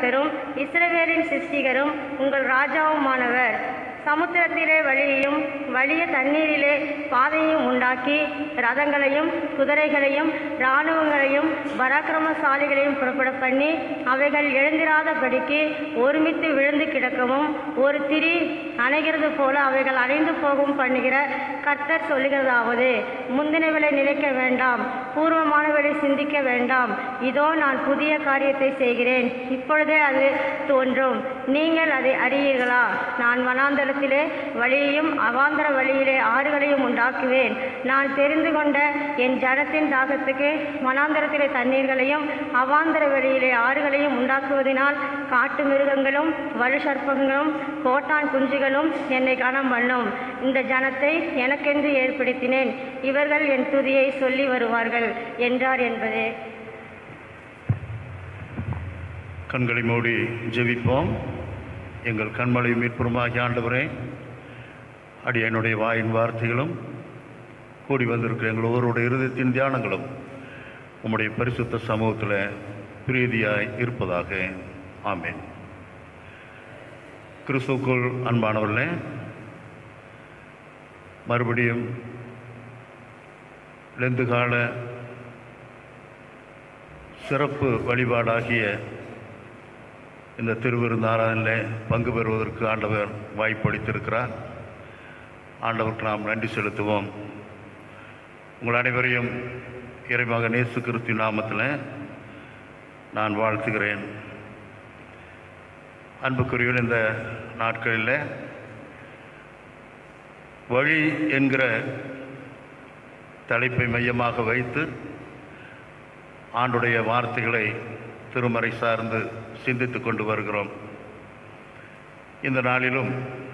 கர்த்தரும் இஸ்ரவேலின் சிருஷ்டிகரும் உங்கள் ராஜாவுமானவர் சமுத்திரத்திலே வழியையும் வலிய தண்ணீரிலே பாதையையும் உண்டாக்கி ரதங்களையும் குதிரைகளையும் இராணுவங்களையும் பராக்கிரமசாலிகளையும் புறப்பட பண்ணி அவைகள் எழுந்திராதபடிக்கு ஒருமித்து விழுந்து கிடக்கவும் ஒரு திரி அணைகிறது போல அவைகள் அணைந்து போகும் பண்ணுகிற கர்த்தர் சொல்லுகிறதாவது முந்தினவளை நினைக்க வேண்டாம் பூர்வமானவளை சிந்திக்க வேண்டாம் இதோ நான் புதிய காரியத்தை செய்கிறேன் இப்பொழுதே அது தோன்றும் நீங்கள் அதை அறியீர்களா நான் வனாந்தரத்திலே வழியையும் அவாந்தர வழியிலே ஆறுகளையும் உண்டாக்குவேன் நான் தெரிந்து கொண்ட என் ஜனத்தின் தாகத்துக்கு வனாந்தரத்திலே தண்ணீர்களையும் அவாந்தர வழியிலே ஆறுகளையும் உண்டாக்குவதினால் காட்டு மிருகங்களும் வலுசற்பங்களும் கோட்டான் குஞ்சுகளும் என்னை கனம் பண்ணும் இந்த ஜனத்தை எனக்கென்று ஏற்படுத்தினேன் இவர்கள் என் துதியை சொல்லி வருவார்கள் என்றார் என்பதே கண்களை மூடி ஜெபிப்போம் எங்கள் கண்மலை மீட்புறமாகி ஆண்டவரே அடியனுடைய வாயின் வார்த்தைகளும் கூடி வந்திருக்கிற எங்கள் ஒவ்வொருடைய இருதயத்தின் தியானங்களும் உம்முடைய பரிசுத்த சமூகத்தில் பிரீதியாய் இருப்பதாக ஆமென் கிறிஸ்துக்குள் அன்பானவர்களே மறுபடியும் லெந்து கால சிறப்பு வழிபாடாகிய இந்த திருவிருந்தாராதனில் பங்கு பெறுவதற்கு ஆண்டவர் வாய்ப்பளித்திருக்கிறார் ஆண்டவருக்கு நாம் நன்றி செலுத்துவோம் உங்கள் அனைவரையும் இறைமக நேசு கிறிஸ்து நாமத்தில் நான் வாழ்த்துகிறேன் அன்புக்குரியவன் இந்த நாட்களில் வழி என்கிற தலைப்பை மையமாக வைத்து ஆண்டுடைய வார்த்தைகளை திருமறை சார்ந்து சிந்தித்து கொண்டு வருகிறோம் இந்த நாளிலும்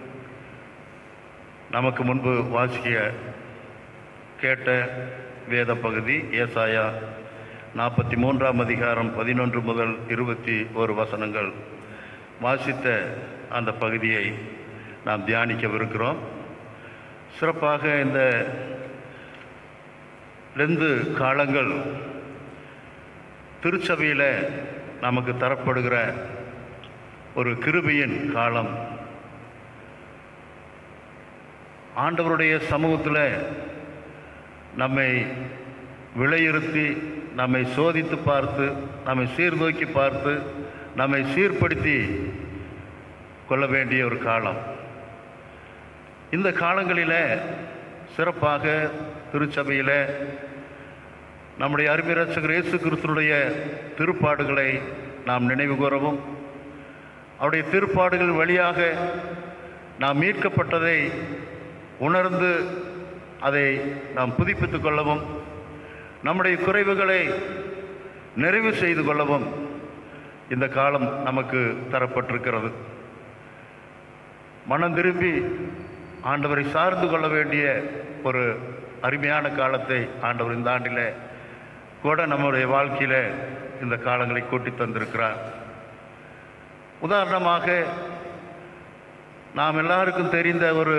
நமக்கு முன்பு வாசிக்க கேட்ட வேத பகுதி ஏசாயா நாற்பத்தி மூன்றாம் அதிகாரம் பதினொன்று முதல் இருபத்தி ஒரு வசனங்கள் வாசித்த அந்த பகுதியை நாம் தியானிக்கவிருக்கிறோம் சிறப்பாக இந்த ரெண்டு காலங்கள் திருச்சபையில் நமக்கு தரப்படுகிற ஒரு கிருபையின் காலம் ஆண்டவருடைய சமூகத்தில் நம்மை விலையிருத்தி நம்மை சோதித்து பார்த்து நம்மை சீர்தூக்கி பார்த்து நம்மை சீர்படுத்தி கொள்ள வேண்டிய ஒரு காலம் இந்த காலங்களில் சிறப்பாக திருச்சபையில் நம்முடைய அருமை ரட்சகர் இயேசு கிறிஸ்துனுடைய திருப்பாடுகளை நாம் நினைவு கூறவும் அவருடைய திருப்பாடுகள் வழியாக நாம் மீட்கப்பட்டதை உணர்ந்து அதை நாம் புதுப்பித்துக் கொள்ளவும் நம்முடைய குறைவுகளை நிறைவு செய்து கொள்ளவும் இந்த காலம் நமக்கு தரப்பட்டிருக்கிறது மனம் திரும்பி ஆண்டவரை சார்ந்து கொள்ள வேண்டிய ஒரு அருமையான காலத்தை ஆண்டவர் இந்த ஆண்டில் கூட நம்முடைய வாழ்க்கையில் இந்த காலங்களை கூட்டி தந்திருக்கிறார் உதாரணமாக நாம் எல்லாருக்கும் தெரிந்த ஒரு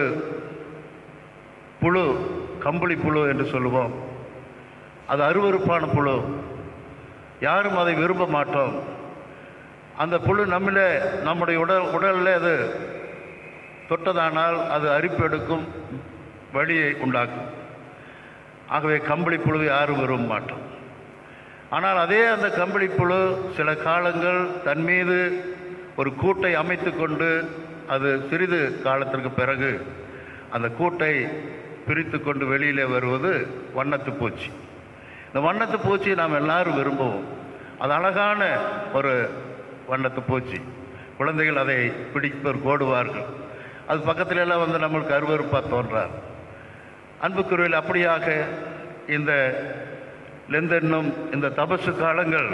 புழு கம்பளி புழு என்று சொல்லுவோம் அது அருவருப்பான புழு யாரும் அதை விரும்ப மாட்டோம் அந்த புழு நம்மள நம்முடைய உடல் உடலில் அது தொட்டதானால் அது அரிப்பெடுக்கும் வழியை உண்டாக்கும் ஆகவே கம்பளி புழுவை யாரும் விரும்ப மாட்டோம் ஆனால் அதே அந்த கம்பளி புழு சில காலங்கள் தன் மீது ஒரு கூட்டை அமைத்து கொண்டு அது சிறிது காலத்திற்கு பிறகு அந்த கூட்டை பிரித்து கொண்டு வெளியிலே வருவது வண்ணத்து பூச்சி இந்த வண்ணத்து பூச்சியை நாம் எல்லாரும் விரும்புவோம் அது அழகான ஒரு வண்ணத்து பூச்சி குழந்தைகள் அதை பிடிப்பர் கோடுவார்கள் அது பக்கத்துல எல்லாம் வந்து நம்மளுக்கு அருவருப்பாக தோன்றார் அன்புக்குருவில் அப்படியாக இந்த லெந்தென்னும் இந்த தபசு காலங்கள்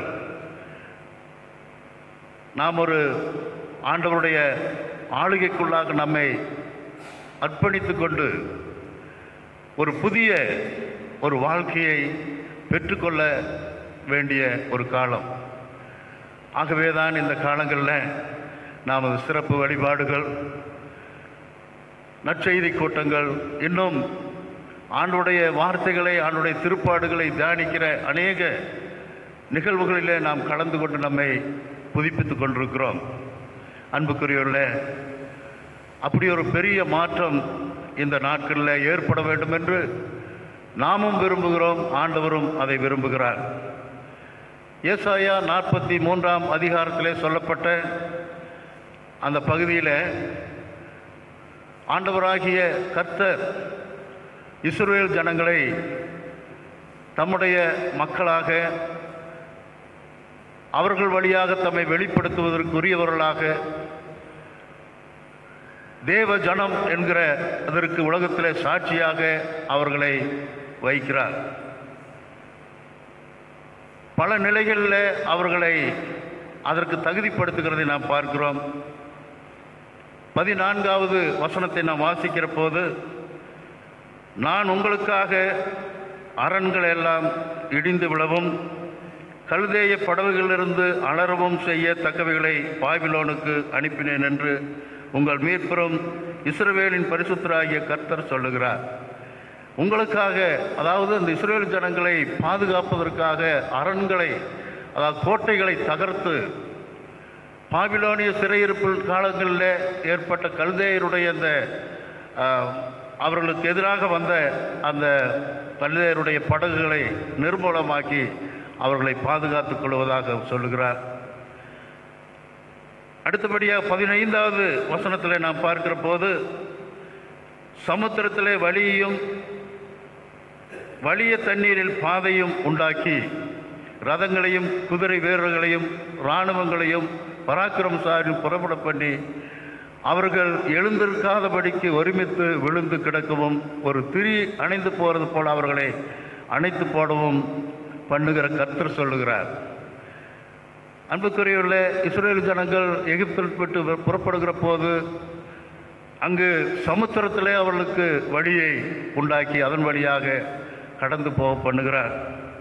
நாம் ஒரு ஆண்டவருடைய ஆளுகைக்குள்ளாக நம்மை அர்ப்பணித்து கொண்டு ஒரு புதிய ஒரு வாழ்க்கையை பெற்றுக்கொள்ள வேண்டிய ஒரு காலம் ஆகவே தான் இந்த காலங்களில் நாம் சிறப்பு வழிபாடுகள் நற்செய்தி கூட்டங்கள் இன்னும் ஆண்டுடைய வார்த்தைகளை ஆண்டுடைய திருப்பாடுகளை தியானிக்கிற அநேக நிகழ்வுகளிலே நாம் கலந்து கொண்டு நம்மை புதுப்பித்துக் கொண்டிருக்கிறோம் அன்புக்குரியவர்களே அப்படி ஒரு பெரிய மாற்றம் இந்த நாட்களில் ஏற்பட வேண்டும் என்று நாமும் விரும்புகிறோம் ஆண்டவரும் அதை விரும்புகிறார் ஏசாயா நாற்பத்தி மூன்றாம் அதிகாரத்திலே சொல்லப்பட்ட அந்த பகுதியில் ஆண்டவராகிய கர்த்தர் இஸ்ரவேல் ஜனங்களை தம்முடைய மக்களாக அவர்கள் வழியாக தம்மை வெளிப்படுத்துவதற்குரியவர்களாக தேவ ஜனம் என்கிற அதற்கு உலகத்திலே சாட்சியாக அவர்களை வைக்கிறார் பல நிலைகளில் அவர்களை அதற்கு தகுதிப்படுத்துகிறதை நாம் பார்க்கிறோம் பதினான்காவது வசனத்தை நாம் வாசிக்கிற போது நான் உங்களுக்காக அரண்கள் எல்லாம் இடிந்து விழவும் கழுதேய படகுகளிலிருந்து அலறவும் செய்ய தக்கவைகளை பாபிலோனுக்கு அனுப்பினேன் என்று உங்கள் மீட்பெரும் இஸ்ரவேலின் பரிசுத்தராகிய கர்த்தர் சொல்லுகிறார் உங்களுக்காக அதாவது இந்த இஸ்ரேல் ஜனங்களை பாதுகாப்பதற்காக அரண்களை அதாவது கோட்டைகளை தகர்த்து பாபிலோனிய சிறையிருப்பு காலங்களில் ஏற்பட்ட கல்தேயருடைய அந்த ஆஹ், அவர்களுக்கு எதிராக வந்த அந்த கல்தேயருடைய படகுகளை நிர்மூலமாக்கி அவர்களை பாதுகாத்துக் கொள்வதாக சொல்லுகிறார் அடுத்தபடியாக பதினைந்தாவது வசனத்தில் நாம் பார்க்கிற போது சமுத்திரத்திலே வழியையும் வலிய தண்ணீரில் பாதையும் உண்டாக்கி ரதங்களையும் குதிரை வீரர்களையும் இராணுவங்களையும் பராக்கிரமசாரில் புறப்பட பண்ணி அவர்கள் எழுந்திருக்காதபடிக்கு ஒருமித்து விழுந்து கிடக்கவும் ஒரு திரி அணைந்து போகிறது போல அவர்களை அணைத்து போடவும் பண்ணுகிற கர்த்தர் சொல்லுகிறார் அன்புக்குரியவர்கள இஸ்ரேல் ஜனங்கள் எகிப்தில் விட்டு புறப்படுகிற போது அங்கு சமுத்திரத்திலே அவர்களுக்கு வழியை உண்டாக்கி அதன் வழியாக கடந்து போக பண்ணுகிறார்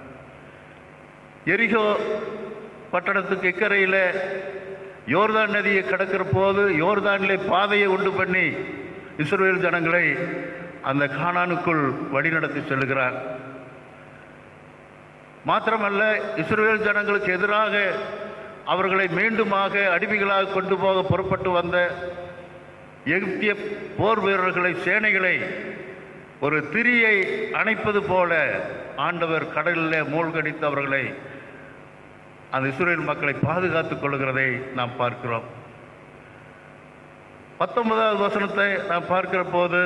எரிகோ பட்டணத்துக்கு இக்கரையில் யோர்தான் நதியை கடக்கிற போது யோர்தானிலே பாதையை உண்டு பண்ணி இஸ்ரேல் ஜனங்களை அந்த கானானுக்குள் வழிநடத்தி செல்கிறார் மாத்திரமல்ல இஸ்ரேல் ஜனங்களுக்கு எதிராக அவர்களை மீண்டுமாக அடிமைகளாக கொண்டு போக புறப்பட்டு வந்த எகிப்திய போர் வீரர்களை சேனைகளை ஒரு திரியை அணைப்பது போல ஆண்டவர் கடலில் மூழ்கடித்து அவர்களை அந்த இஸ்ரேல் மக்களை பாதுகாத்துக் கொள்கிறதை நாம் பார்க்கிறோம் பத்தொன்பதாவது வசனத்தை நாம் பார்க்கிற போது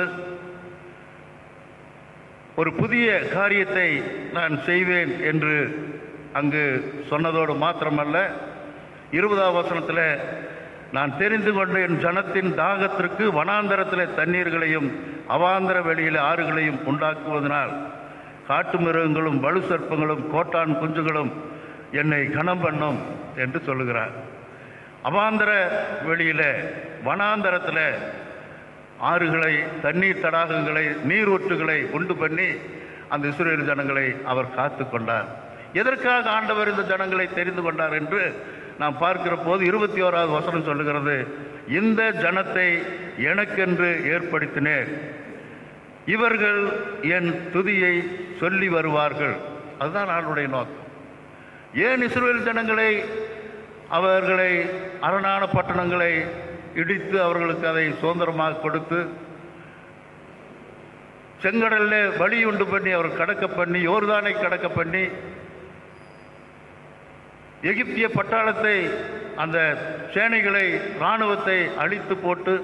ஒரு புதிய காரியத்தை நான் செய்வேன் என்று அங்கு சொன்னதோடு மாத்திரமல்ல இருபதாவது வசனத்தில் நான் தெரிந்து கொண்ட என் ஜனத்தின் தாகத்திற்கு வனாந்தரத்தில் தண்ணீர்களையும் அவாந்தர வெளியில் ஆறுகளையும் உண்டாக்குவதனால் காட்டு மிருகங்களும் வலு சர்ப்பங்களும் கோட்டான் குஞ்சுகளும் என்னை கனம் பண்ணும் என்று சொல்லுகிறார் அவாந்தர வெளியில் வனாந்தரத்தில் ஆறுகளை தண்ணீர் தடாகங்களை நீரூற்றுகளை உண்டு பண்ணி அந்த இஸ்ரேல் ஜனங்களை அவர் காத்து கொண்டார் எதற்காக ஆண்டவர் இந்த ஜனங்களை தெரிந்து கொண்டார் என்று நாம் பார்க்கிற போது இருபத்தி ஓராவது வசனம் சொல்லுகிறது இந்த ஜனத்தை எனக்கென்று ஏற்படுத்தினேன் இவர்கள் என் துதியை சொல்லி வருவார்கள் அதுதான் ஆளுடைய நோக்கம் ஏன் இஸ்ரேல் ஜனங்களை அவர்களை அரணான பட்டணங்களை இடித்து அவர்களுக்கு அதை சுதந்திரமாக கொடுத்து செங்கடல்ல வழி உண்டு பண்ணி அவர் கடக்க பண்ணி யோர்தானை கடக்க பண்ணி எகிப்திய பட்டாளத்தை அந்த சேனைகளை இராணுவத்தை அழித்து போட்டு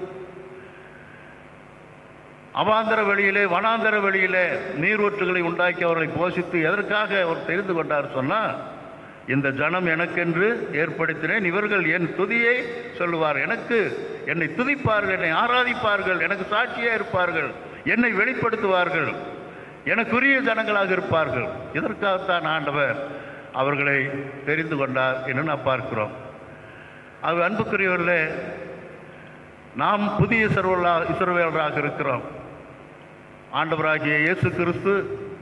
அவாந்தர வெளியிலே வனாந்தர வெளியிலே நீரூற்றுகளை உண்டாக்கி அவர்களை போஷித்து எதற்காக அவர் தெரிந்து கொண்டார் சொன்னால் இந்த ஜனம் எனக்கென்று ஏற்படுத்தினேன் இவர்கள் என் துதியை சொல்லுவார் எனக்கு என்னை துதிப்பார்கள் என்னை ஆராதிப்பார்கள் எனக்கு சாட்சியாக இருப்பார்கள் என்னை வெளிப்படுத்துவார்கள் எனக்குரிய ஜனங்களாக இருப்பார்கள் இதற்காகத்தான் ஆண்டவர் அவர்களை தெரிந்து கொண்டார் என்று நாம் பார்க்கிறோம் அது அன்புக்குரியவர்களே நாம் புதிய சர்வலா இஸ்ரவேலராக இருக்கிறோம் ஆண்டவராகிய இயேசு கிறிஸ்து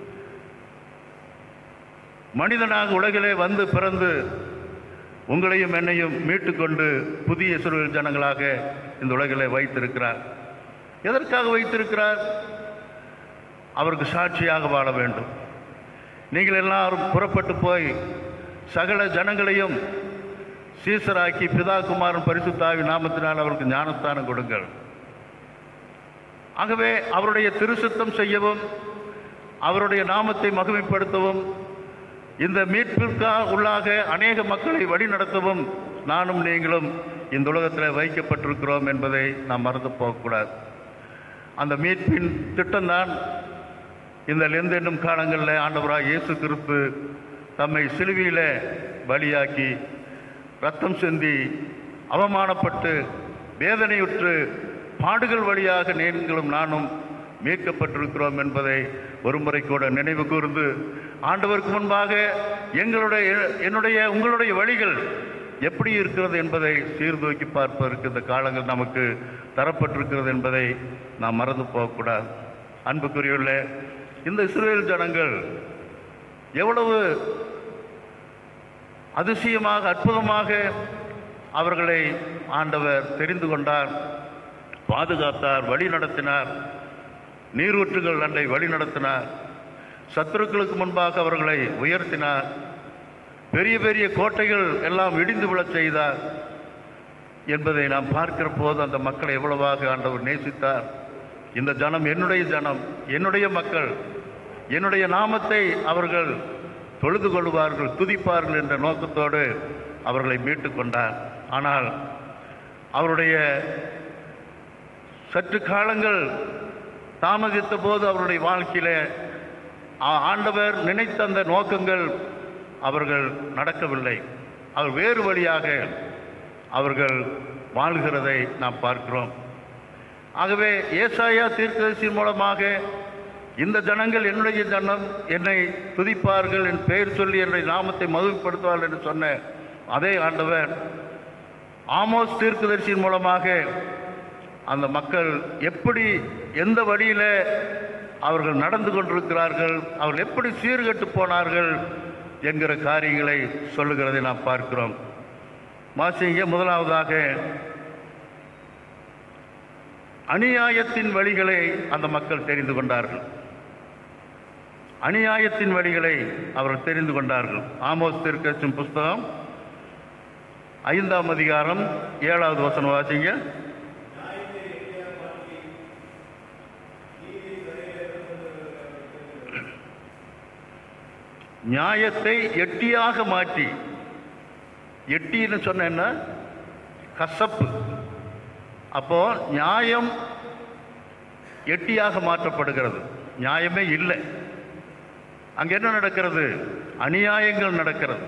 மனிதனாக உலகிலே வந்து பிறந்து உங்களையும் என்னையும் மீட்டுக்கொண்டு புதிய இஸ்ரவேல் ஜனங்களாக இந்த உலகிலே வைத்திருக்கிறார் எதற்காக வைத்திருக்கிறார் அவருக்கு சாட்சியாக வாழ வேண்டும் நீங்கள் எல்லாரும் புறப்பட்டு போய் சகல ஜனங்களையும் சீசராக்கி பிதா குமாரன் பரிசுத்தாவி நாமத்தினால் அவருக்கு ஞானஸ்தானம் கொடுங்கள் ஆகவே அவருடைய திருசுத்தம் செய்யவும் அவருடைய நாமத்தை மகிமைப்படுத்தவும் இந்த மீட்பிற்கா உள்ளாக அநேக மக்களை வழிநடத்தவும் நானும் நீங்களும் இந்த உலகத்தில் வைக்கப்பட்டிருக்கிறோம் என்பதை நாம் மறந்து போகக்கூடாது அந்த மீட்பின் திட்டம்தான் இந்த லெந்து என்னும் காலங்களில் ஆண்டவராக இயேசு கிறிஸ்து தம்மை சிலுவையில் பலியாக்கி ரத்தம் சிந்தி அவமானப்பட்டு வேதனையுற்று பாடுகள் வழியாக நீங்களும் நானும் மீட்கப்பட்டிருக்கிறோம் என்பதை ஒருமுறை கூட நினைவு கூர்ந்து ஆண்டவருக்கு முன்பாக எங்களுடைய என்னுடைய உங்களுடைய வழிகள் எப்படி இருக்கிறது என்பதை சீர்தூக்கி பார்ப்பதற்கு இந்த காலங்கள் நமக்கு தரப்பட்டிருக்கிறது என்பதை நாம் மறந்து போகக்கூடாது அன்புக்குரியுள்ள இந்த இஸ்ரேல் ஜனங்கள் எவ்வளவு அதிசயமாக அற்புதமாக அவர்களை ஆண்டவர் தெரிந்து கொண்டார் பாதுகாத்தார் வழி நடத்தினார் நீரூற்றுகள் அண்டை வழி நடத்தினார் சத்துருக்களுக்கு முன்பாக அவர்களை உயர்த்தினார் பெரிய பெரிய கோட்டைகள் எல்லாம் இடிந்து விழச் செய்தார் என்பதை நாம் பார்க்கிற போது அந்த மக்களை எவ்வளவாக ஆண்டவர் நேசித்தார் இந்த ஜனம் என்னுடைய ஜனம் என்னுடைய மக்கள் என்னுடைய நாமத்தை அவர்கள் தொழுது கொள்வார்கள் துதிப்பார்கள் என்ற நோக்கத்தோடு அவர்களை மீட்டு கொண்டார் ஆனால் அவருடைய சற்று காலங்கள் தாமதித்த போது அவருடைய வாழ்க்கையில ஆ- ஆண்டவர் நினைத்த அந்த நோக்கங்கள் அவர்கள் நடக்கவில்லை அவர் வேறு வழியாக அவர்கள் வாழ்கிறதை நாம் பார்க்கிறோம் ஆகவே ஏசாயா தீர்க்கதரிசி மூலமாக இந்த ஜனங்கள் என்னுடைய ஜனம் என்னை துதிப்பார்கள் என் பெயர் சொல்லி என்னுடைய நாமத்தை மகிழ்ப்படுத்துவார்கள் என்று சொன்ன அதே ஆண்டவர் ஆமோஸ் தீர்க்கதரிசியின் மூலமாக அந்த மக்கள் எப்படி எந்த வழியில் அவர்கள் நடந்து கொண்டிருக்கிறார்கள் அவர்கள் எப்படி சீர்கெட்டு போனார்கள் என்கிற காரியங்களை சொல்லுகிறதை நாம் பார்க்கிறோம் மாசிங்க முதலாவதாக அநியாயத்தின் வழிகளை அந்த மக்கள் தெரிந்து கொண்டார்கள் அநியாயத்தின் வழிகளை அவர்கள் தெரிந்து கொண்டார்கள் ஆமோஸ் திருக்கச்சும் புஸ்தகம் ஐந்தாம் அதிகாரம் ஏழாவது வசனம் வாசிங்க நியாயத்தை எட்டியாக மாற்றி எட்டின்னு சொன்ன என்ன கசப்பு அப்போ நியாயம் எட்டியாக மாற்றப்படுகிறது நியாயமே இல்லை அங்க என்ன நடக்கிறது அநியாயங்கள் நடக்கிறது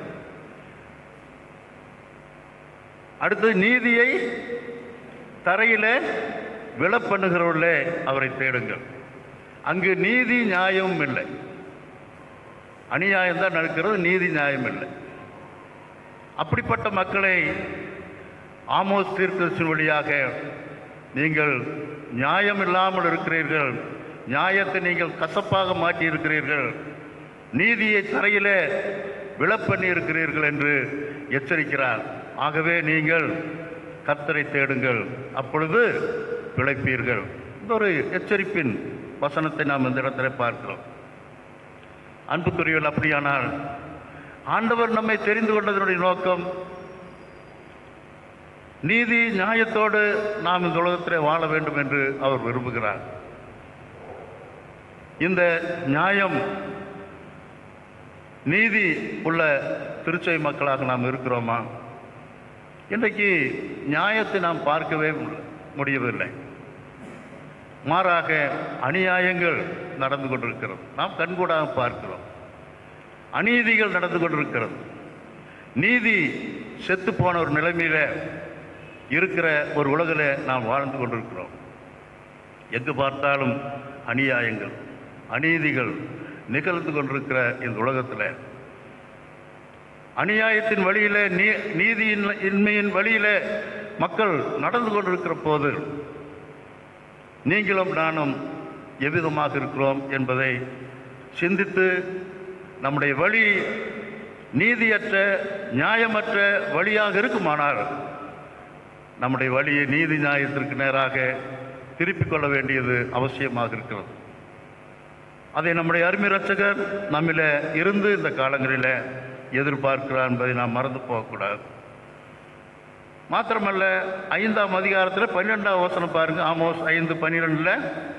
அடுத்து நீதியை தரையில விழப்பண்ணுகிறவர்களே அவரை தேடுங்கள் அங்கு நீதி நியாயமும் இல்லை அநியாயம் தான் நடக்கிறது நீதி நியாயம் இல்லை அப்படிப்பட்ட மக்களை ஆமோஸ் தீர்க்கதரிசியின் வழியாக நீங்கள் நியாயம் இல்லாமல் இருக்கிறீர்கள் நியாயத்தை நீங்கள் கசப்பாக மாற்றி இருக்கிறீர்கள் நீதியை தரையிலே விழப்பண்ணி இருக்கிறீர்கள் என்று எச்சரிக்கிறார் ஆகவே நீங்கள் கர்த்தரை தேடுங்கள் அப்பொழுது பிழைப்பீர்கள் இந்த ஒரு எச்சரிப்பின் வசனத்தை நாம் இந்த இடத்துல பார்க்கிறோம் அன்புக்குரியவர்கள் அப்படியானால் ஆண்டவர் நம்மை தெரிந்து கொண்டதனுடைய நோக்கம் நீதி நியாயத்தோடு நாம் இந்த உலகத்திலே வாழ வேண்டும் என்று அவர் விரும்புகிறார் இந்த நியாயம் நீதி உள்ள திருச்சை மக்களாக நாம் இருக்கிறோமா இன்றைக்கு நியாயத்தை நாம் பார்க்கவே மு- முடியவில்லை மாறாக அநியாயங்கள் நடந்து கொண்டிருக்கிறது நாம் கண்கூடாக பார்க்கிறோம் அநீதிகள் நடந்து கொண்டிருக்கிறது நீதி செத்து போன ஒரு நிலைமையில இருக்கிற ஒரு உலகில் நாம் வாழ்ந்து கொண்டிருக்கிறோம் எங்கு பார்த்தாலும் அநியாயங்கள் அநீதிகள் நிகழ்ந்து கொண்டிருக்கிற இந்த உலகத்தில் அநியாயத்தின் வழியில நீ நீதியின் இன்மையின் வழியில மக்கள் நடந்து கொண்டிருக்கிற போது நீங்களும் நானும் எவ்விதமாக இருக்கிறோம் என்பதை சிந்தித்து நம்முடைய வழி நீதியற்ற நியாயமற்ற வழியாக இருக்குமானால் நம்முடைய வழியை நீதி நியாயத்திற்கு நேராக திருப்பிக் கொள்ள வேண்டியது அவசியமாக இருக்கிறது அதை நம்முடைய அருமை ரட்சகர் நம்மில இருந்து இந்த காலங்களில் எதிர்பார்க்கிறார் என்பதை நாம் மறந்து போகக்கூடாது மாத்திரமல்ல ஐந்தாம் அதிகாரத்தில் பன்னிரெண்டாம் வசனம் பாருங்க ஆமோஸ் ஐந்து பன்னிரெண்டில்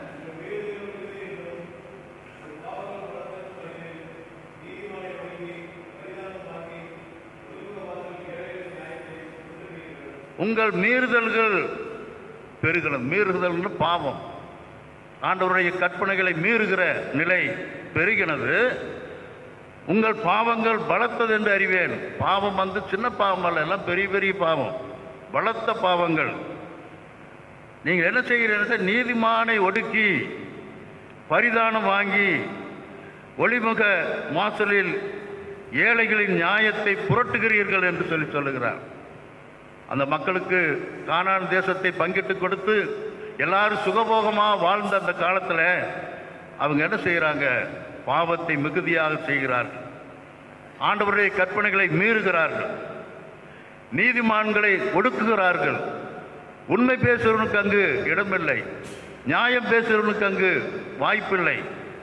உங்கள் மீறுதல்கள் பெருகணும் மீறுதல்னு பாவம் ஆண்டவருடைய கற்பனைகளை மீறுகிற நிலை பெருகினது உங்கள் பாவங்கள் பலத்தது என்று அறிவேன் பாவம் வந்து சின்ன பாவம் அல்ல எல்லாம் பெரிய பெரிய பாவம் பலத்த பாவங்கள் நீங்கள் என்ன செய்கிறீர்கள் நீதிமானை ஒடுக்கி பரிதானம் வாங்கி ஒளிமுக மாசலில் ஏழைகளின் நியாயத்தை புரட்டுகிறீர்கள் என்று சொல்லி சொல்லுகிறார் அந்த மக்களுக்கு கானான் தேசத்தை பங்கிட்டு கொடுத்து எல்லாரும் சுகபோகமாக வாழ்ந்த அந்த காலத்தில் அவங்க என்ன செய்கிறாங்க பாவத்தை மிகுதியாக செய்கிறார்கள் ஆண்டவருடைய கற்பனைகளை மீறுகிறார்கள் நீதிமான்களை ஒடுக்குகிறார்கள் உண்மை பேசுறவனுக்கு அங்கு இடமில்லை நியாயம் பேசுறவனுக்கு அங்கு வாய்ப்பில்லை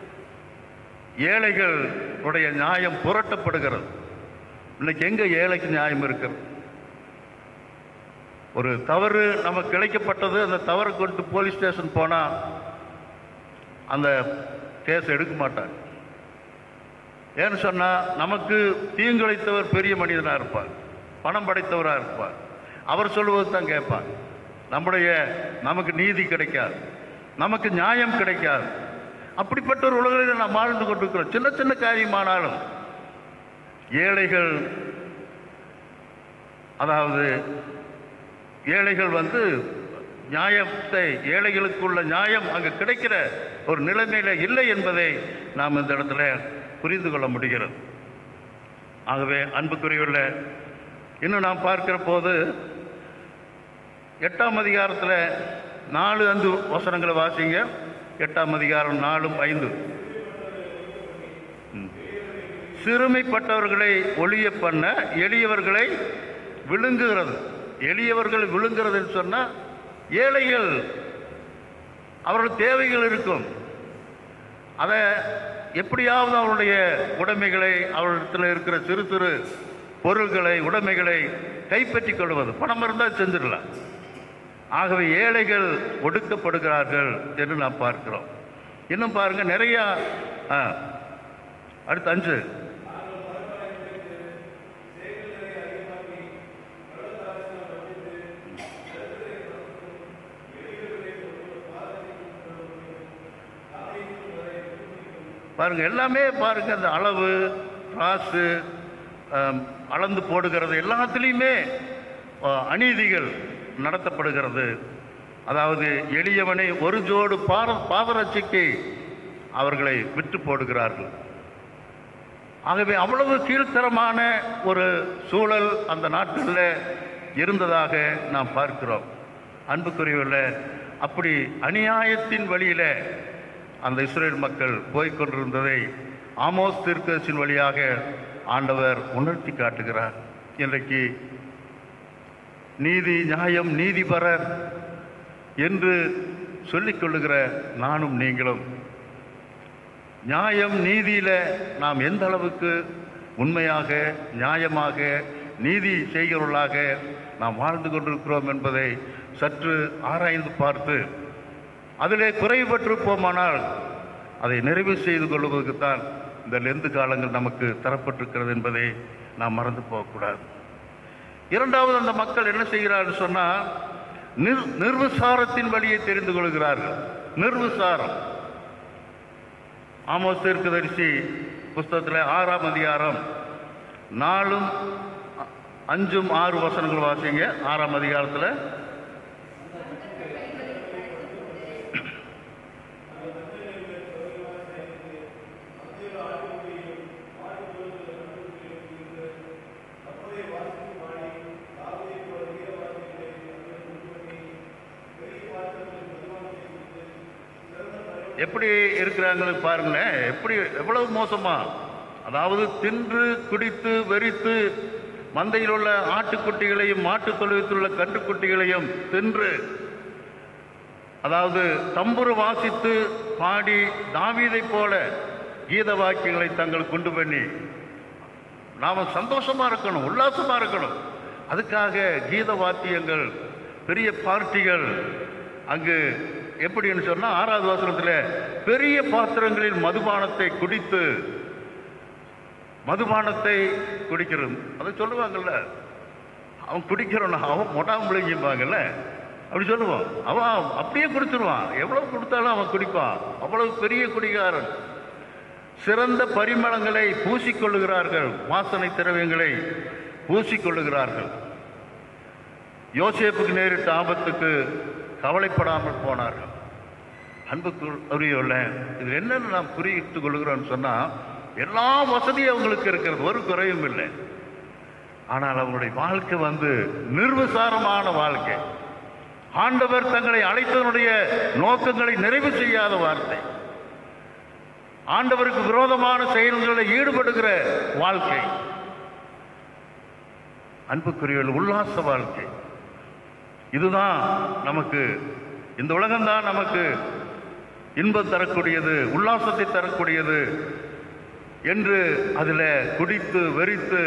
ஏழைகள் உடைய நியாயம் புரட்டப்படுகிறது இன்னைக்கு எங்க ஏழைக்கு நியாயம் இருக்கிறது ஒரு தவறு நமக்கு இழைக்கப்பட்டது அந்த தவறை கொண்டு போலீஸ் ஸ்டேஷன் போனால் அந்த கேஸ் எடுக்க மாட்டாங்க ஏன்னு சொன்னால் நமக்கு தீங்கிழைத்தவர் பெரிய மனிதனாக இருப்பார் பணம் படைத்தவராக இருப்பார் அவர் சொல்லுவது தான் கேட்பார் நம்முடைய நமக்கு நீதி கிடைக்காது நமக்கு நியாயம் கிடைக்காது அப்படிப்பட்ட ஒரு உலகில் நாம் வாழ்ந்து கொண்டிருக்கிறோம் சின்ன சின்ன காரியமானாலும் ஏழைகள் அதாவது ஏழைகள் வந்து நியாயத்தை ஏழைகளுக்குள்ள நியாயம் அங்கு கிடைக்கிற ஒரு நிலைமையில இல்லை என்பதை நாம் இந்த இடத்துல புரிந்து கொள்ள முடிகிறது ஆகவே அன்புக்குரியவுள்ள இன்னும் நாம் பார்க்கிற போது எட்டாம் அதிகாரத்தில் நாலு அஞ்சு வசனங்களை வாசிங்க எட்டாம் அதிகாரம் நாலும் ஐந்து ம். சிறுமைப்பட்டவர்களை ஒளிய பண்ண எளியவர்களை விழுங்குகிறது எளியவர்கள் விழுங்குறதுன்னு சொன்னால் ஏழைகள் அவர்கள் தேவைகள் இருக்கும் அதை எப்படியாவது அவருடைய உடைமைகளை அவரிடத்தில் இருக்கிற சிறு சிறு பொருள்களை உடைமைகளை கைப்பற்றிக் கொள்வது பணம் இருந்தால் செஞ்சிடலாம் ஆகவே ஏழைகள் ஒடுக்கப்படுகிறார்கள் என்று நாம் பார்க்கிறோம் இன்னும் பாருங்க நிறைய ஆ, அடுத்து அஞ்சு பாருங்க எல்லாமே பாருங்க அந்த அளவு ராசு ஆம், அளந்து போடுகிறது எல்லாத்துலேயுமே ஆ, அநீதிகள் நடத்தப்படுகிறது அதாவது எளியவனை ஒரு ஜோடு பார பாதரட்சிக்கு அவர்களை விற்று போடுகிறார்கள் ஆகவே அவ்வளவு கீழ்த்தரமான ஒரு சூழல் அந்த நாட்களில் இருந்ததாக நாம் பார்க்கிறோம் அன்புக்குரியவில் அப்படி அநியாயத்தின் வழியில அந்த இஸ்ரேல் மக்கள் போய்க் கொண்டிருந்ததை ஆமோஸ் தீர்க்கதரிசியின் வழியாக ஆண்டவர் உணர்த்தி காட்டுகிறார் இன்றைக்கு நீதி நியாயம் நீதிபரர் என்று சொல்லிக் கொள்ளுகிற நானும் நீங்களும் நியாயம் நீதியில நாம் எந்த அளவுக்கு உண்மையாக நியாயமாக நீதி செய்கிறவர்களாக நாம் வாழ்ந்து கொண்டிருக்கிறோம் என்பதை சற்று ஆராய்ந்து பார்த்து அதிலே குறைபட்டிருப்போமானால் அதை நிறைவு செய்து கொள்வதற்குத்தான் இந்த லெந்து காலங்கள் நமக்கு தரப்பட்டிருக்கிறது என்பதை நாம் மறந்து போகக்கூடாது இரண்டாவது அந்த மக்கள் என்ன செய்கிறார்கள் சொன்னால் நிர் நிர்விசாரத்தின் வழியை தெரிந்து கொள்கிறார்கள் நிர்விசாரம் ஆமோஸ் தீர்க்கதரிசி புஸ்தகத்தில் ஆறாம் அதிகாரம் நாலும் அ- அஞ்சும் ஆறு வசனங்கள் வாசிங்க ஆறாம் அதிகாரத்தில் எப்படி இருக்கிறாங்க பாருங்களேன் எப்படி எவ்வளவு மோசமா அதாவது தின்று குடித்து வெறித்து மந்தையில் உள்ள ஆட்டுக்குட்டிகளையும் மாட்டுத் தொழுவத்தில் உள்ள கன்றுக்குட்டிகளையும் தின்று அதாவது தம்புரு வாசித்து பாடி தாவீதைப் போல கீத வாக்கியங்களை தங்கள் கொண்டு பண்ணி நாம சந்தோஷமா இருக்கணும் உல்லாசமா இருக்கணும் அதுக்காக கீத வாத்தியங்கள் பெரிய பார்ட்டிகள் அங்கு எப்படின்னு சொன்னா ஆறாவது வசனத்தில் பெரிய பாத்திரங்களில் மதுபானத்தை குடித்து மதுபானத்தை குடிக்கிறது அதை சொல்லுவாங்கல்ல அவன் குடிக்கிறவன அவன் மொட்டாம்புளிங்கம்பாங்கல்ல அப்படி சொல்லுவான் அவன் அப்படியே குடிச்சிருவான் எவ்வளவு கொடுத்தாலும் அவன் குடிப்பான் அவ்வளவு பெரிய குடிகாரன் சிறந்த பரிமளங்களை பூசிக்கொள்ளுகிறார்கள் வாசனை திரவியங்களை பூசிக்கொள்ளுகிறார்கள் யோசேப்புக்கு நேரிட்ட ஆபத்துக்கு கவலைப்படாமல் போனார்கள் அன்புக்குரியவர்கள இது என்னன்னு நாம் புரிவித்துக் கொள்கிறோம்னு சொன்னா எல்லா வசதியும் அவங்களுக்கு இருக்கிறது ஒரு குறையும் இல்லை ஆனால் அவங்களுடைய வாழ்க்கை வந்து நிர்விசாரமான வாழ்க்கை ஆண்டவர் தங்களை அழைத்ததனுடைய நோக்கங்களை நிறைவு செய்யாத வார்த்தை ஆண்டவருக்கு விரோதமான செயல்களில் ஈடுபடுகிற வாழ்க்கை அன்புக்குரியவர்கள் உல்லாச வாழ்க்கை இதுதான் நமக்கு இந்த உலகம்தான் நமக்கு இன்பம் தரக்கூடியது உல்லாசத்தை தரக்கூடியது என்று அதில் குடித்து வெறித்து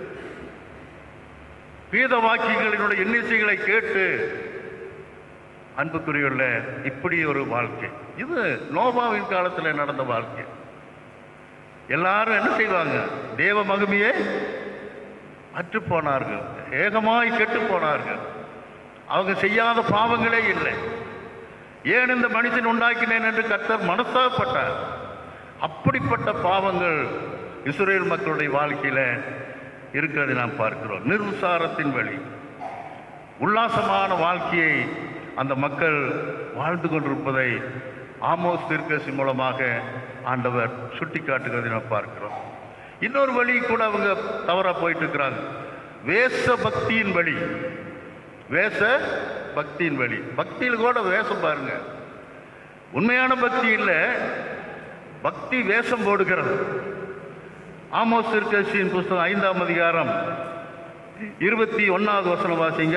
கீத வாக்கியங்களினுடைய எண்ணிசைகளை கேட்டு அன்புக்குரியவர்கள இப்படி ஒரு வாழ்க்கை இது நோபாவின் காலத்தில் நடந்த வாழ்க்கை எல்லாரும் என்ன செய்வாங்க தேவ மகிமையே அற்று போனார்கள் ஏகமாய் கெட்டு போனார்கள் அவங்க செய்யாத பாவங்களே இல்லை ஏன் இந்த மனுஷன் உண்டாக்கினேன் என்று கர்த்தர் மனசாப்பட்டார் அப்படிப்பட்ட பாவங்கள் இஸ்ரேல் மக்களுடைய வாழ்க்கையில இருக்கிறதை நாம் பார்க்கிறோம் நிர்விசாரத்தின் வழி உல்லாசமான வாழ்க்கையை அந்த மக்கள் வாழ்ந்து கொண்டிருப்பதை ஆமோஸ் தீர்க்கசி மூலமாக ஆண்டவர் சுட்டி காட்டுகிறதை நாம் பார்க்கிறோம் இன்னொரு வழி கூட அவங்க தவறா போயிட்டு இருக்கிறாங்க வேச பக்தியின் வழி வேச பக்தியின் வழி பக்தியில் கூட வேஷம் பாருங்க உண்மையான பக்தி இல்லை பக்தி வேஷம் போடுகிறது ஆமோஸ் திருக்கட்சியின் புஸ்தகம் ஐந்தாம் அதிகாரம் இருபத்தி ஒன்னாவது வசனம் வாசிங்க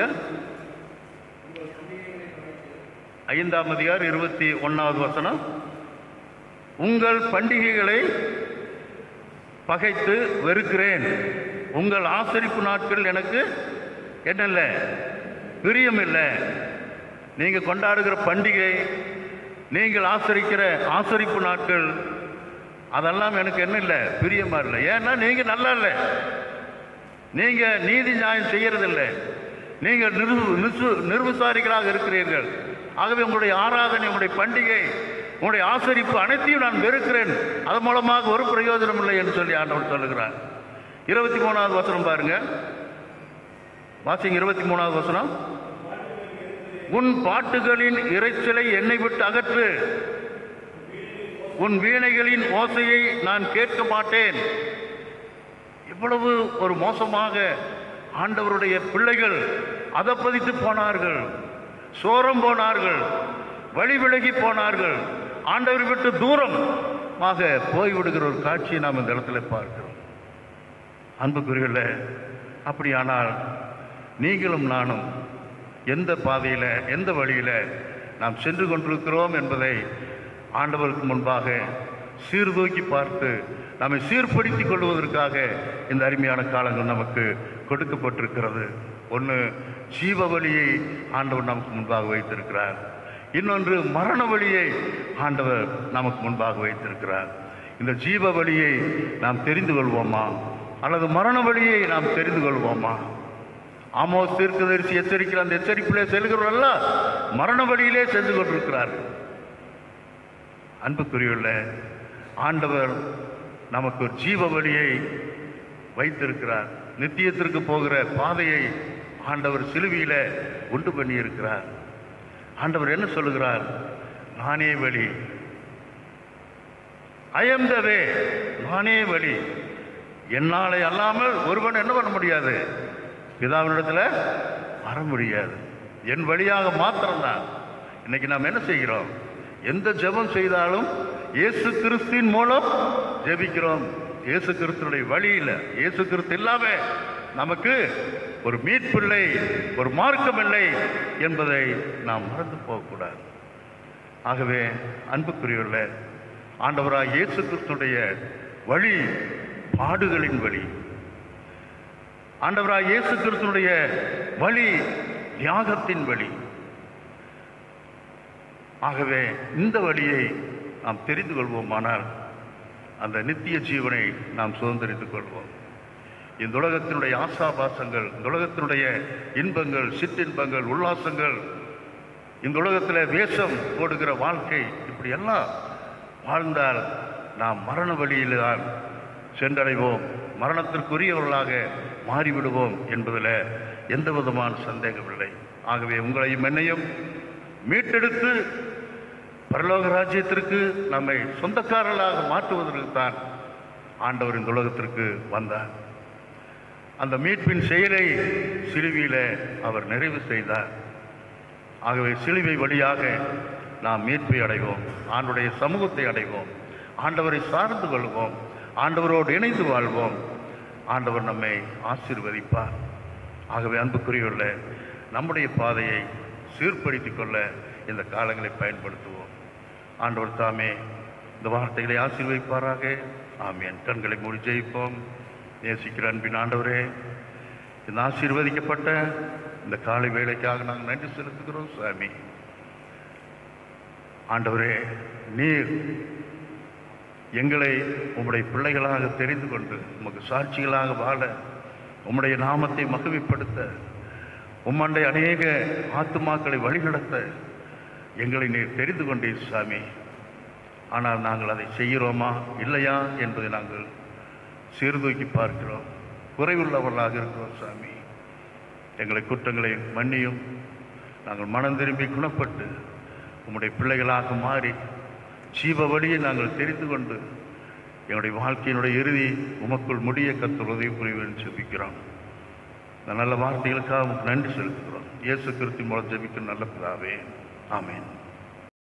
ஐந்தாம் அதிகாரம் இருபத்தி ஒன்னாவது வசனம் உங்கள் பண்டிகைகளை பகைத்து வெறுக்கிறேன் உங்கள் ஆசரிப்பு நாட்கள் எனக்கு என்னல்ல பிரியம் இல்லை நீங்க கொண்டாடுகிற பண்டிகை நீங்கள் ஆசரிக்கிற ஆசரிப்பு நாட்கள் அதெல்லாம் எனக்கு என்ன இல்லை பிரியமா இல்லை ஏன்னா நீங்க நல்லா இல்லை நீங்க நீதி நியாயம் செய்யறதில்லை நீங்கள் நிர்வு நிர்வு- நிர்விசாரிகளாக இருக்கிறீர்கள் ஆகவே உங்களுடைய ஆராதனை உங்களுடைய பண்டிகை உங்களுடைய ஆசரிப்பு அனைத்தையும் நான் வெறுக்கிறேன் அதன் மூலமாக ஒரு பிரயோஜனம் இல்லை என்று சொல்லி ஆண்டவர் சொல்லுகிறார் இருபத்தி மூணாவது வசனம் பாருங்க வாசிங்க இருபத்தி மூணாவது வசனம் உன் பாட்டுகளின் இரைச்சலை என்னை விட்டு அகற்று உன் வீணைகளின் ஓசையை நான் கேட்க மாட்டேன் இவ்வளவு ஒரு மோசமாக ஆண்டவருடைய பிள்ளைகள் அதப்பதித்து போனார்கள் சோரம் போனார்கள் வழி விலகி போனார்கள் ஆண்டவர் விட்டு தூரமாக போய்விடுகிற ஒரு காட்சியை நாம் இந்த இடத்துல பார்க்கிறோம் அன்புக்குரியல அப்படியானால் நீங்களும் நானும் எந்த பாதையில் எந்த வழியில் நாம் சென்று கொண்டிருக்கிறோம் என்பதை ஆண்டவருக்கு முன்பாக சீர்தூக்கி பார்த்து நம்மை சீர்படுத்திக் கொள்வதற்காக இந்த அருமையான காலங்கள் நமக்கு கொடுக்கப்பட்டிருக்கிறது ஒன்று ஜீவ வழியை ஆண்டவர் நமக்கு முன்பாக வைத்திருக்கிறார் இன்னொன்று மரண வழியை ஆண்டவர் நமக்கு முன்பாக வைத்திருக்கிறார் இந்த ஜீவ வழியை நாம் தெரிந்து கொள்வோமா அல்லது மரண வழியை நாம் தெரிந்து கொள்வோமா ஆமோஸ் தீர்க்கதரிசி எச்சரிக்கிற அந்த எச்சரிப்பிலே செல்கிறவர்கள மரண வழியிலே சென்று கொண்டிருக்கிறார்கள் அன்புக்குரியுள்ள ஆண்டவர் நமக்கு ஒரு ஜீவ வழியை வைத்திருக்கிறார் நித்தியத்திற்கு போகிற பாதையை ஆண்டவர் சிலுவையில உண்டு பண்ணி இருக்கிறார் ஆண்டவர் என்ன சொல்லுகிறார் நானே வழி ஐஎம் த வே நானே வழி என்னாலே அல்லாமல் ஒருவன் என்ன பண்ண முடியாது பிதாவினிடத்துல வர முடியாது என் வழியாக மாத்திரம்தான் இன்னைக்கு நாம் என்ன செய்கிறோம் எந்த ஜெபம் செய்தாலும் இயேசு கிறிஸ்துவின் மூலம் ஜெபிக்கிறோம் இயேசு கிறிஸ்துடைய வழியில் இயேசு கிறிஸ்து இல்லாம நமக்கு ஒரு மீட்பில்லை ஒரு மார்க்கம் இல்லை என்பதை நாம் மறந்து போகக்கூடாது ஆகவே அன்புக்குரியவர்கள ஆண்டவராக இயேசு கிறிஸ்துடைய வழி பாடுகளின் வழி ஆண்டவராய் இயேசு கிறிஸ்துனுடைய வழி தியாகத்தின் வழி ஆகவே இந்த வழியை நாம் தெரிந்து கொள்வோமானால் அந்த நித்திய ஜீவனை நாம் சுதந்திரித்துக் கொள்வோம் இந்த உலகத்தினுடைய ஆசாபாசங்கள் இந்த உலகத்தினுடைய இன்பங்கள் சிற்றின்பங்கள் உல்லாசங்கள் இந்த உலகத்தில் வேஷம் போடுகிற வாழ்க்கை இப்படி எல்லாம் வாழ்ந்தால் நாம் மரண வழியில் தான் சென்றடைவோம் மரணத்திற்குரியவர்களாக மாறிவிடுவோம் என்பதில் எந்த விதமான சந்தேகமில்லை ஆகவே உங்களையும் என்னையும் மீட்டெடுத்து பரலோக ராஜ்யத்திற்கு நம்மை சொந்தக்காரர்களாக மாற்றுவதற்கு தான் ஆண்டவர் இந்த உலகத்திற்கு வந்தார் அந்த மீட்பின் செயலை சிலுவையில் அவர் நிறைவு செய்தார் ஆகவே சிலுவை வழியாக நாம் மீட்பை அடைவோம் ஆண்டுடைய சமூகத்தை அடைவோம் ஆண்டவரை சார்ந்து கொள்வோம் ஆண்டவரோடு இணைந்து வாழ்வோம் ஆண்டவர் நம்மை ஆசீர்வதிப்பார் ஆகவே அன்புக்குரியுள்ள நம்முடைய பாதையை சீர்படுத்திக் கொள்ள இந்த காலங்களை பயன்படுத்துவோம் ஆண்டவர் தாமே இந்த வார்த்தைகளை ஆசீர்வதிப்பாராக ஆமேன் கண்களை மூடி ஜெயிப்போம் நேசிக்கிற அன்பின் ஆண்டவரே இந்த ஆசீர்வதிக்கப்பட்ட இந்த காலை வேலைக்காக நாங்கள் நன்றி செலுத்துகிறோம் சாமி ஆண்டவரே நீர் எங்களை உம்முடைய பிள்ளைகளாக தெரிந்து கொண்டு உமக்கு சாட்சிகளாக வாழ உம்முடைய நாமத்தை மகிமைப்படுத்த உம்மண்டை அநேக ஆத்துமாக்களை வழிநடத்த எங்களை நீர் தெரிந்து கொண்டீர் சாமி ஆனால் நாங்கள் அதை செய்கிறோமா இல்லையா என்பதை நாங்கள் சீர்தூக்கி பார்க்கிறோம் குறைவுள்ளவர்களாக இருக்கிறோம் சாமி எங்களை குற்றங்களை மன்னியும் நாங்கள் மனம் திரும்பி குணப்பட்டு உம்முடைய பிள்ளைகளாக மாறி ஜீவ வழியை நாங்கள் தெரிந்து கொண்டு எங்களுடைய வாழ்க்கையினுடைய இறுதி உமக்குள் முடிய கத்தர் உதவி புரிவேன் ஜெபிக்கிறோம் இந்த நல்ல வார்த்தைகளுக்காக உமக்கு நன்றி செலுத்துகிறோம் இயேசு கிறிஸ்து மூலம் ஜெபிக்கும் நல்ல பிதாவே ஆமென்